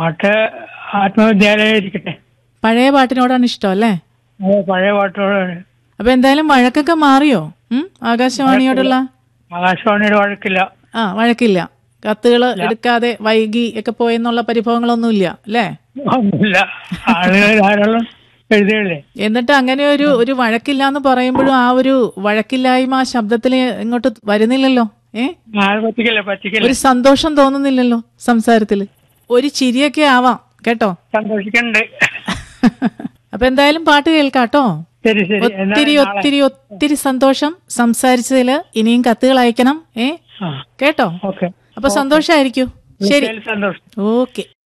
പാട്ട് ആത്മവിദ്യാലയം ഇരിക്കട്ടെ പഴയ പാട്ടിനോടാണ് ഇഷ്ടം അല്ലേ അത് പഴയ പാട്ടുകളാണ് അപ്പൊ എന്തായാലും വഴക്കൊക്കെ മാറിയോ ഉം ആകാശവാണിയോടുള്ള ആകാശവാണിയുടെ വഴക്കില്ല ആ വഴക്കില്ല കത്തുകൾ എടുക്കാതെ വൈകി ഒക്കെ പോയെന്നുള്ള പരിഭവങ്ങളൊന്നുമില്ല അല്ലേ ഒന്നുമില്ല ആളുകൾ ധാരാളം എഴുതിയല്ലേ എന്നിട്ട് അങ്ങനെ ഒരു ഒരു വഴക്കില്ല എന്ന് പറയുമ്പോഴും ആ ഒരു വഴക്കില്ലായ്മ ആ ശബ്ദത്തിൽ ഇങ്ങോട്ട് വരുന്നില്ലല്ലോ ഏ ആൾ പറ്റിക്കല്ല പറ്റിക്കല്ല ഒരു സന്തോഷം തോന്നുന്നില്ലല്ലോ സംസാരത്തില് ഒരു ചിരിയൊക്കെ ആവാം കേട്ടോ സന്തോഷിക്കണ്ട് അപ്പൊ എന്തായാലും പാട്ട് കേൾക്കാട്ടോ ശരി ശരി എന്നാ ഒത്തിരി നാളെ ഒത്തിരി ഒത്തിരി സന്തോഷം സംസാരിച്ചതില് ഇനിയും കത്തുകൾ അയക്കണം ഏ ആ കേട്ടോ ഓക്കെ അപ്പൊ സന്തോഷായിരിക്കും ശരി സന്തോഷം ഓക്കെ